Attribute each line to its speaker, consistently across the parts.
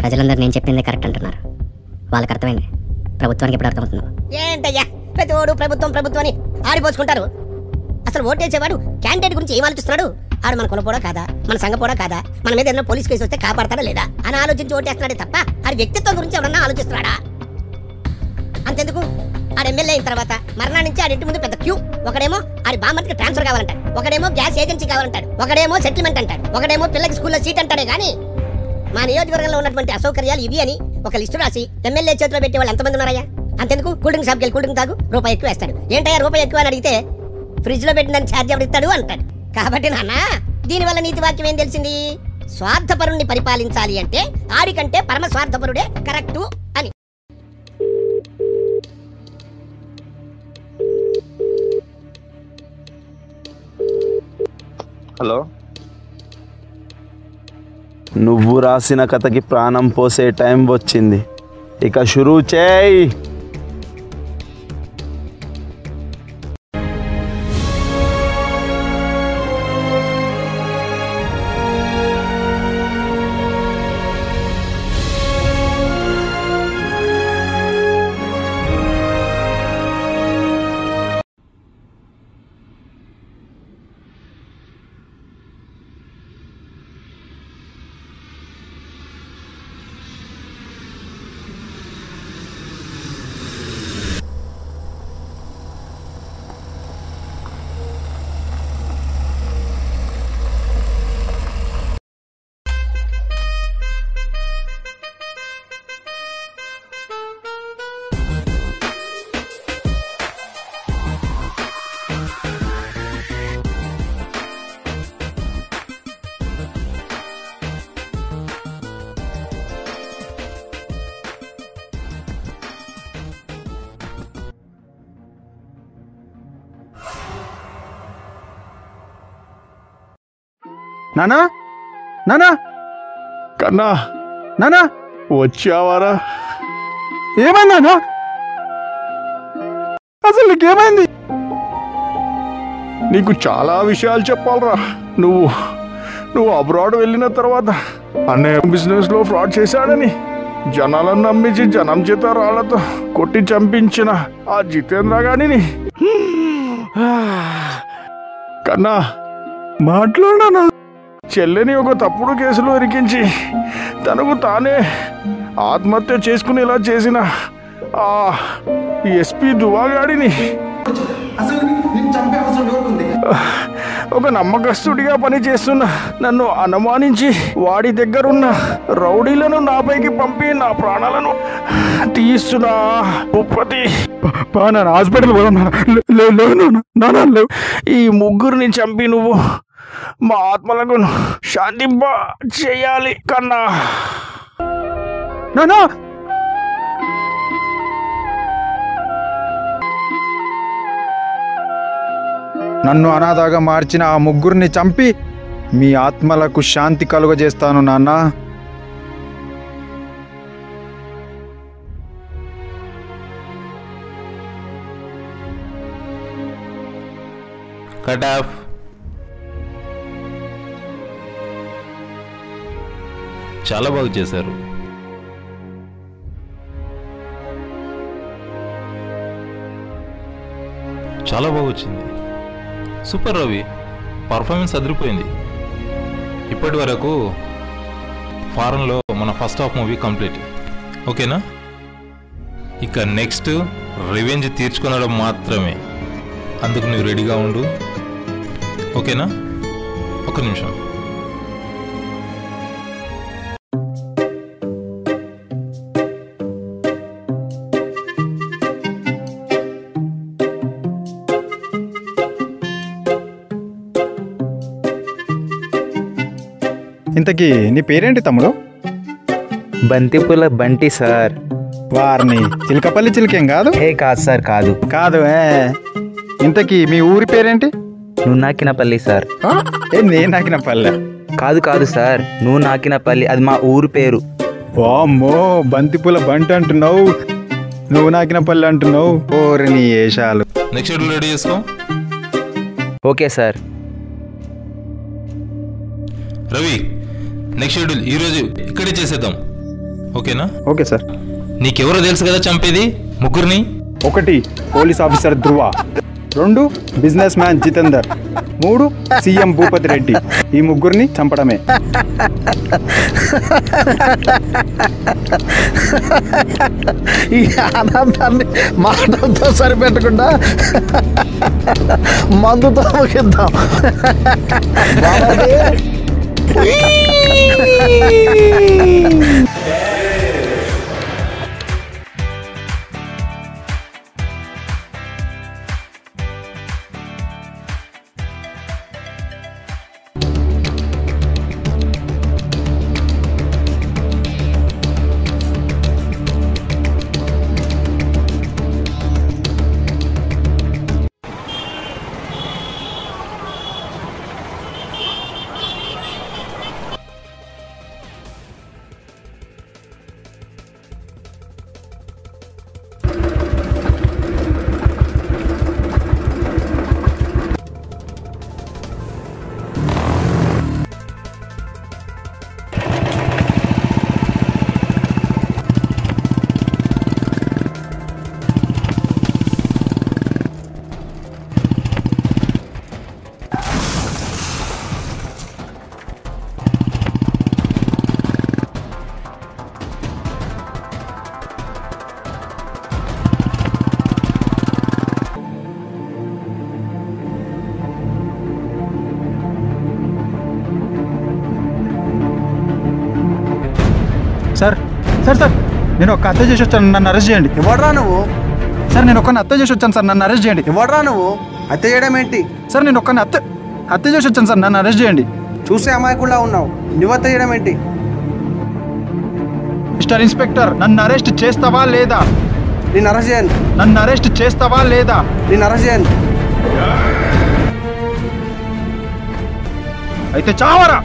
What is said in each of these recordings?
Speaker 1: ప్రజలందరూ నేను చెప్పిందే కరెక్ట్ అంటున్నారు వాళ్ళకి అర్థమైంది ప్రభుత్వానికి ఎప్పుడు అర్థమవుతుందో
Speaker 2: ఏంటయ్యా ప్రతి ఓడు ప్రభుత్వం ప్రభుత్వం అని ఆడిపోసుకుంటారు అసలు ఓటేసేవాడు క్యాండిడేట్ గురించి ఏం ఆలోచిస్తున్నాడు ఆడు మన కులపోడా కాదా మన సంఘపోడా కాదా మన మీద ఏదైనా పోలీస్ కేసు వస్తే కాపాడతాడా లేదా అని ఆలోచించి ఓటేస్తున్నాడే తప్ప ఆడి వ్యక్తిత్వం గురించి ఎవరన్నా ఆలోచిస్తున్నాడా అంతెందుకు ఆడు ఎమ్మెల్యే అయిన తర్వాత మరణాల నుంచి ఆడి ఇంటి ముందు పెద్ద క్యూ ఒకడేమో ఆడి బామ్మర్తికి ట్రాన్స్ఫర్ కావాలంటాడు ఒకడేమో గ్యాస్ ఏజెన్సీ కావాలంటాడు ఒకడేమో సెటిల్మెంట్ అంటాడు ఒకడేమో పిల్లకి స్కూల్లో సీట్ అంటాడే కానీ మా నియోజకవర్గంలో ఉన్నటువంటి అసౌకర్యాలు ఇవి అని ఒక లిస్టు రాసి ఎమ్మెల్యే చేతిలో పెట్టే వాళ్ళు ఎంతమంది ఉన్నారయ్యా అంతెందుకు కూల్ డ్రింక్ షాప్కి వెళ్ళి కూల్ డ్రింక్ తాగు రూపాయి ఎక్కువ వేస్తాడు ఏంటయ్యా రూపాయి ఎక్కువ అని అడిగితే ఫ్రిడ్జ్ లో పెట్టిన ఛార్జ్ ఎవడు ఇస్తాడు అంటాడు కాబట్టి నాన్న దీనివల్ల నీతి వాక్యం ఏం తెలిసింది స్వార్థపరుణ్ణి పరిపాలించాలి అంటే ఆడికంటే పరమ స్వార్థపరుడే కరెక్టు అని
Speaker 3: హలో నువ్వు రాసిన కథకి ప్రాణం పోసే టైం వచ్చింది ఇక షురూ చేయి
Speaker 4: నానా నానా
Speaker 5: కన్నా
Speaker 4: నానా
Speaker 5: వచ్చావారా
Speaker 4: ఏమైంది నానా అసలు నీకేమైంది
Speaker 5: నీకు చాలా విషయాలు చెప్పాలరా నువ్వు నువ్వు అబ్రాడ్ వెళ్ళిన తర్వాత అన్నయ్య బిజినెస్ లో ఫ్రాడ్ చేశాడని జనాలను నమ్మించి జనం చేత రాళ్లతో కొట్టి చంపించిన ఆ జితేంద్ర గానిని కన్నా
Speaker 4: మాట్లాడనా
Speaker 5: చెల్లెని ఒక తప్పుడు కేసులో ఇరికించి తనకు తానే ఆత్మహత్య చేసుకునేలా చేసిన ఆ ఎస్పీ దువాగాడిని ఒక నమ్మకస్తుడిగా పనిచేస్తున్న నన్ను అనుమానించి వాడి దగ్గరున్న రౌడీలను నాపైకి పంపి నా ప్రాణాలను తీస్తున్నా భూపతి
Speaker 4: పా నాన్న హాస్పిటల్ పోదాం నాన్న లే- లే- లేవు నాన్న నాన్న లేవు
Speaker 5: ఈ ముగ్గురిని చంపి నువ్వు మా ఆత్మలకు శాంతింప చేయాలి కన్నా
Speaker 4: నానా నన్ను అనాథగా మార్చిన ఆ ముగ్గురిని చంపి మీ ఆత్మలకు శాంతి కలుగజేస్తాను నాన్న
Speaker 6: కట్ ఆఫ్ చాలా బాగా చేశారు చాలా బాగా వచ్చింది సూపర్ రవి పర్ఫార్మెన్స్ అదిరిపోయింది ఇప్పటి వరకు ఫారెన్లో మన ఫస్ట్ హాఫ్ మూవీ కంప్లీట్ ఓకేనా ఇక నెక్స్ట్ రివెంజ్ తీర్చుకొనడం మాత్రమే అందుకు నువ్వు రెడీగా ఉండు ఓకేనా ఒక నిమిషం
Speaker 4: ఇంతకీ నీ పేరేంటి తమ్ముడు
Speaker 7: బంతిపూల బంటి సార్
Speaker 4: వారిని చిలకపల్లి చిలకేం కాదు
Speaker 7: ఏ కాదు సార్ కాదు
Speaker 4: కాదు ఏ ఇంతకీ మీ ఊరి పేరేంటి
Speaker 7: నువ్వు నాకినపల్లి సార్
Speaker 4: ఏ నేను నాకిన పల్లె
Speaker 7: కాదు కాదు సార్ నువ్వు నాకినపల్లి అది మా ఊరు పేరు
Speaker 4: వామ్మో బంతిపూల బంటి అంటున్నావు నువ్వు నాకిన పల్లె అంటున్నావు ఓరి నీ ఏషాలు
Speaker 6: నెక్స్ట్ షెడ్యూల్ రెడీ చేసుకో
Speaker 7: okay sir
Speaker 6: Ravi next schedule ఈరోజు ఇక్కడే చేసేద్దాం ఓకేనా
Speaker 4: ఓకే సార్
Speaker 6: నీకెవరో తెలుసు కదా చంపేది ముగ్గురిని
Speaker 4: ఒకటి పోలీస్ ఆఫీసర్ ధ్రువ రెండు బిజినెస్ మ్యాన్ జితేందర్ మూడు సీఎం భూపతి రెడ్డి ఈ ముగ్గురిని చంపడమే
Speaker 5: ఈ ఆనందాన్ని మాటలతో సరిపెట్టకుండా మందుతో ముగిద్దాం
Speaker 4: సార్ సార్ సార్ నేను ఒక హత్య చేసి వచ్చాను నన్ను అరెస్ట్ చేయండి
Speaker 8: ఎవడ్రా నువ్వు
Speaker 4: సార్ నేను ఒక్కని హత్య చేసి వచ్చాను సార్ నన్ను అరెస్ట్ చేయండి
Speaker 8: ఎవడ్రా నువ్వు హత్య చేయడం ఏంటి
Speaker 4: సార్ నేను ఒక్కని హత్య హత్య చేసి వచ్చాను సార్ నన్ను అరెస్ట్ చేయండి
Speaker 8: చూసే అమాయకుల్లా ఉన్నావు నువ్వు హత్య చేయడం ఏంటి
Speaker 4: మిస్టర్ ఇన్స్పెక్టర్ నన్ను అరెస్ట్ చేస్తావా లేదా
Speaker 8: నేను అరెస్ట్ చేయను
Speaker 4: నన్ను అరెస్ట్ చేస్తావా లేదా
Speaker 8: నేను అరెస్ట్ చేయను
Speaker 4: అయితే చావరా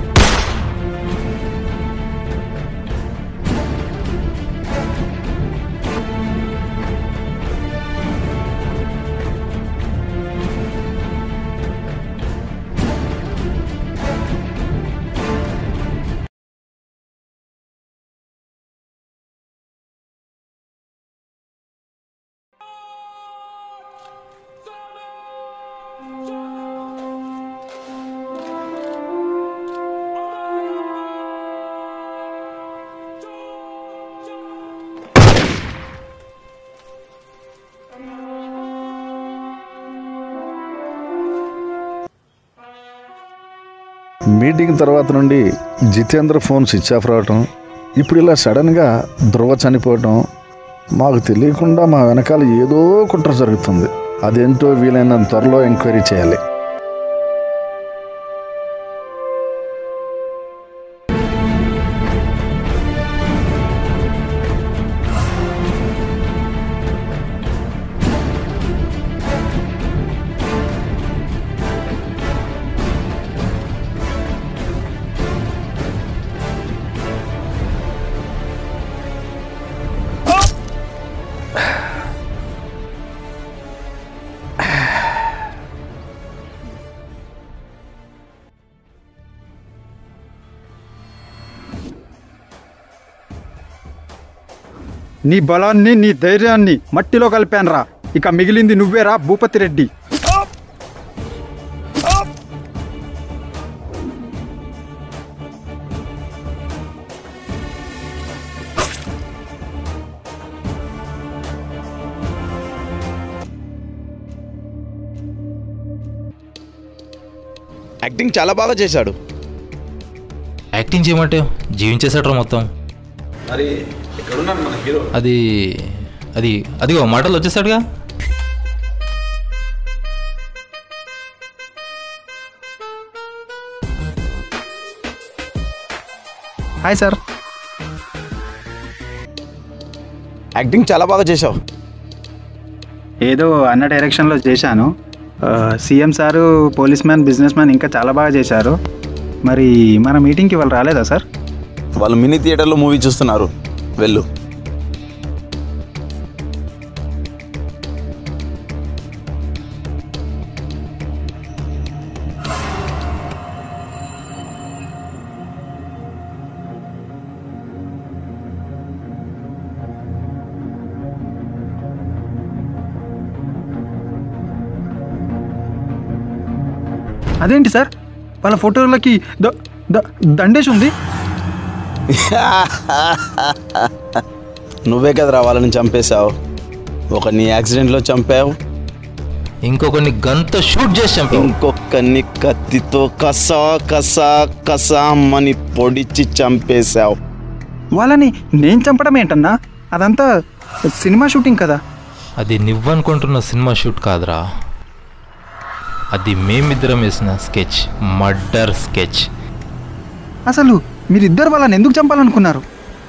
Speaker 5: మీటింగ్ తర్వాత నుండి జితేంద్ర ఫోన్ స్విచ్ ఆఫ్ రావటం ఇప్పుడు ఇలా సడన్గా ధ్రువ చనిపోవటం మాకు తెలియకుండా మా వెనకాల ఏదో కుట్ర జరుగుతుంది అదేంటో వీలైనంత త్వరలో ఎంక్వైరీ చేయాలి
Speaker 4: నీ బలాన్ని నీ ధైర్యాన్ని మట్టిలో కలిపానురా ఇక మిగిలింది నువ్వేరా భూపతి రెడ్డి
Speaker 7: యాక్టింగ్ చాలా బాగా చేశాడు
Speaker 6: యాక్టింగ్ చేయమంటే జీవించేసాడు మొత్తం
Speaker 3: మరి ఎక్కడున్నాను మన హీరో
Speaker 6: అది అది అదిగో మాటలు వచ్చేసాడుగా
Speaker 4: హాయ్ సార్
Speaker 7: యాక్టింగ్ చాలా బాగా చేశావు
Speaker 4: ఏదో అన్న డైరెక్షన్లో చేశాను ఆ, CM sir policeman businessman ఇంకా చాలా బాగా చేశారు మరి మన మీటింగ్కి వాళ్ళు రాలేదా సార్
Speaker 3: వాళ్ళు మినీ థియేటర్లో మూవీ చూస్తున్నారు వెళ్ళు
Speaker 4: అదేంటి సార్ వాళ్ళ ఫోటోలకి ద ద దండేసి ఉంది
Speaker 3: నువ్వే కదరా వాళ్ళని చంపేశావు ఒక నీ యాక్సిడెంట్లో చంపావు
Speaker 6: ఇంకొకరిని గంతో షూట్ చేసి చంపావు
Speaker 3: ఇంకొకరిని కత్తితో కసా కసా కసా మని పొడిచి చంపేశావు
Speaker 4: వాళ్ళని నేను చంపడం ఏంటన్నా అదంతా సినిమా షూటింగ్ కదా
Speaker 6: అది నువ్వనుకుంటున్న సినిమా షూట్ కాదురా అది మేమిద్దరం వేసిన స్కెచ్ మర్డర్ స్కెచ్
Speaker 4: అసలు మీరిద్దరు వాళ్ళని ఎందుకు చంపాలనుకున్నారు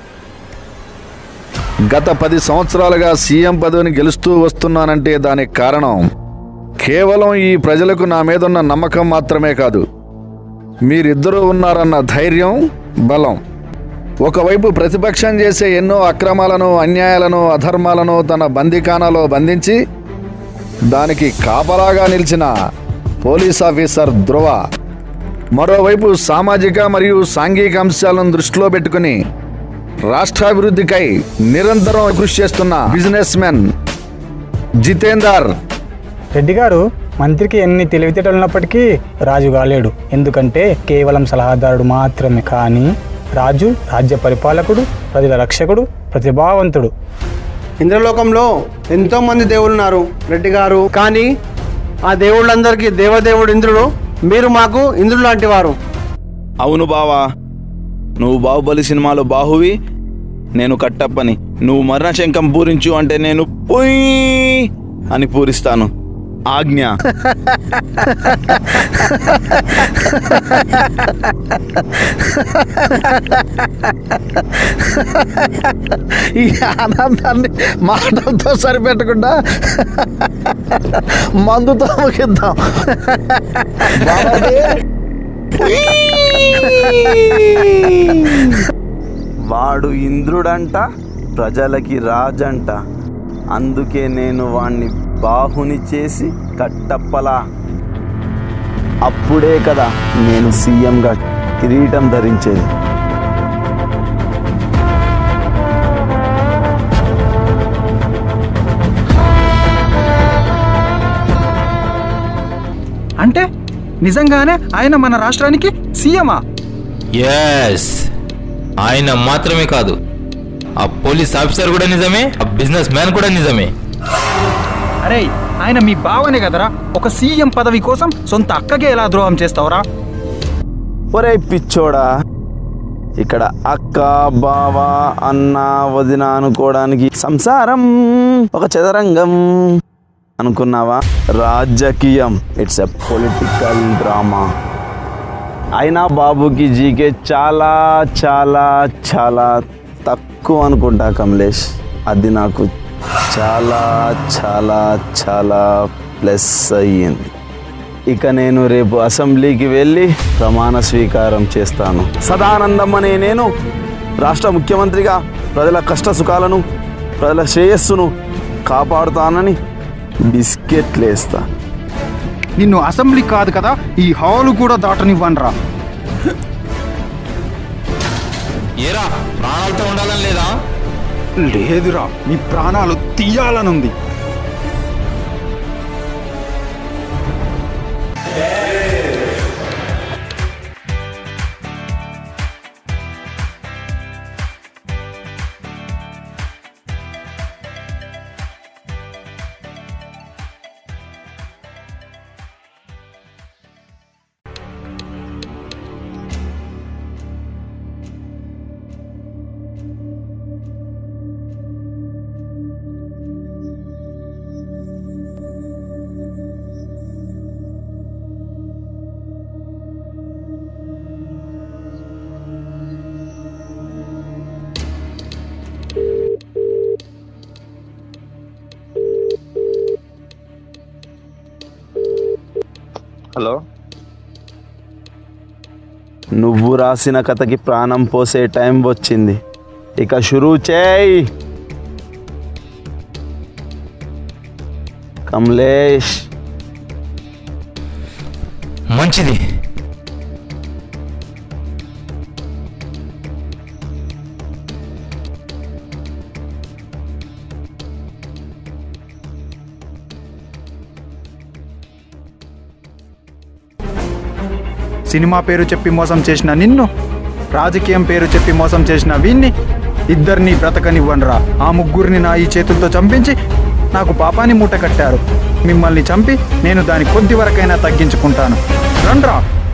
Speaker 5: గత పది సంవత్సరాలుగా సీఎం పదవిని గెలుస్తూ వస్తున్నానంటే దానికి కారణం కేవలం ఈ ప్రజలకు నా మీద ఉన్న నమ్మకం మాత్రమే కాదు మీరిద్దరూ ఉన్నారన్న ధైర్యం బలం ఒకవైపు ప్రతిపక్షం చేసే ఎన్నో అక్రమాలను అన్యాయాలను అధర్మాలను తన బందీఖానాలో బంధించి దానికి కాపలాగా నిలిచిన పోలీస్ ఆఫీసర్ ధ్రువ మరోవైపు సామాజిక మరియు సాంఘిక అంశాలను దృష్టిలో పెట్టుకుని రాష్ట్రాభివృద్ధికై నిరంతరం కృషి చేస్తున్న బిజినెస్ మెన్ జితేందర్
Speaker 9: రెడ్డి గారు మంత్రికి ఎన్ని తెలివితేటలు ఉన్నప్పటికీ రాజు కాలేడు ఎందుకంటే కేవలం సలహాదారుడు మాత్రమే కానీ రాజు రాజ్య పరిపాలకుడు ప్రజల రక్షకుడు ప్రతిభావంతుడు
Speaker 8: ఇంద్రలోకంలో ఎంతో మంది దేవుళ్ళు ఉన్నారు రెడ్డి గారు కానీ ఆ దేవుళ్ళందరికీ దేవదేవుడు ఇంద్రుడు మీరు మాకు ఇంద్రుడు లాంటి వారు
Speaker 3: అవును బావా నువ్వు బాహుబలి సినిమాలో బాహువి నేను కట్టప్పని నువ్వు మరణశంకం పూరించు అంటే నేను పొయ్ అని పూరిస్తాను ఆజ్ఞ
Speaker 5: ఈ ఆనందాన్ని మాటలతో సరిపెట్టకుండా మందుతో ముగిద్దాం
Speaker 3: వాడు ఇంద్రుడంట ప్రజలకి రాజంట అందుకే నేను వాణ్ణి బాహుని చేసి కట్టప్పలా అప్పుడే కదా నేను సీఎంగా కిరీటం ధరించేది
Speaker 4: అంటే నిజంగానే ఆయన మన రాష్ట్రానికి సీఎమా
Speaker 6: ఎస్ ఆయన మాత్రమే కాదు ఆ పోలీస్ ఆఫీసర్ కూడా నిజమే ఆ బిజినెస్ మ్యాన్ కూడా నిజమే
Speaker 4: అరే ఆయన మీ బావనే కదరా ఒక సీఎం పదవి కోసం సొంత అక్కగే ఎలా ద్రోహం చేస్తావురా
Speaker 3: ఒరే పిచ్చోడా ఇక్కడ అక్క బావ అన్న వదిన అనుకోవడానికి సంసారం ఒక చదరంగం అనుకున్నావా రాజకీయం ఇట్స్ ఎ పొలిటికల్ డ్రామా అయినా బాబుకి జీకే చాలా చాలా చాలా తక్కువ అనుకుంటా కమలేష్ అది నాకు చాలా చాలా చాలా ప్లస్ అయ్యింది ఇక నేను రేపు అసెంబ్లీకి వెళ్ళి ప్రమాణ స్వీకారం చేస్తాను సదానందం అనే నేను రాష్ట్ర ముఖ్యమంత్రిగా ప్రజల కష్ట సుఖాలను ప్రజల శ్రేయస్సును కాపాడుతానని బిస్కెట్లేస్తా
Speaker 4: నిన్ను అసెంబ్లీ కాదు కదా ఈ హాలు కూడా దాటనివ్వనరా
Speaker 6: ఏరా ప్రాణాలతో ఉండాలని లేదా
Speaker 4: లేదురా నీ ప్రాణాలు తీయాలనుంది
Speaker 3: హలో నువ్వు రాసిన కథకి ప్రాణం పోసే టైం వచ్చింది ఇక షురూ చేయి కమలేష్
Speaker 6: మంచిది
Speaker 4: సినిమా పేరు చెప్పి మోసం చేసిన నిన్ను రాజకీయం పేరు చెప్పి మోసం చేసిన వీన్ని ఇద్దరిని బ్రతకనివ్వనరా ఆ ముగ్గురిని నా ఈ చేతులతో చంపించి నాకు పాపాన్ని మూట కట్టారు మిమ్మల్ని చంపి నేను దాని కొద్ది వరకైనా తగ్గించుకుంటాను రండ్రా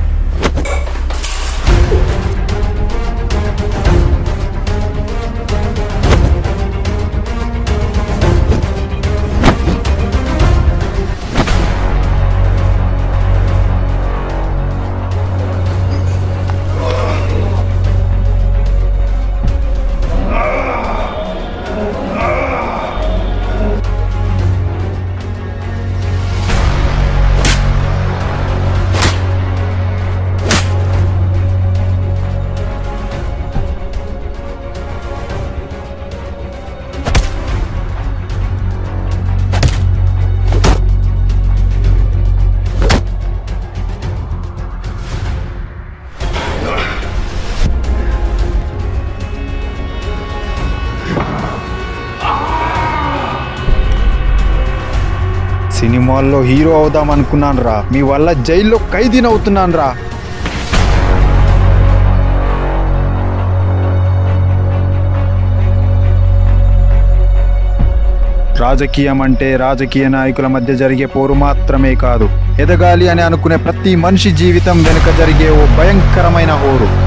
Speaker 4: సినిమాల్లో హీరో అవుదాం అనుకున్నాను రా మీ వల్ల జైల్లో ఖైదీని అవుతున్నాను రా రాజకీయం అంటే రాజకీయ నాయకుల మధ్య జరిగే పోరు మాత్రమే కాదు ఎదగాలి అని అనుకునే ప్రతి మనిషి జీవితం వెనుక జరిగే ఓ భయంకరమైన హోరు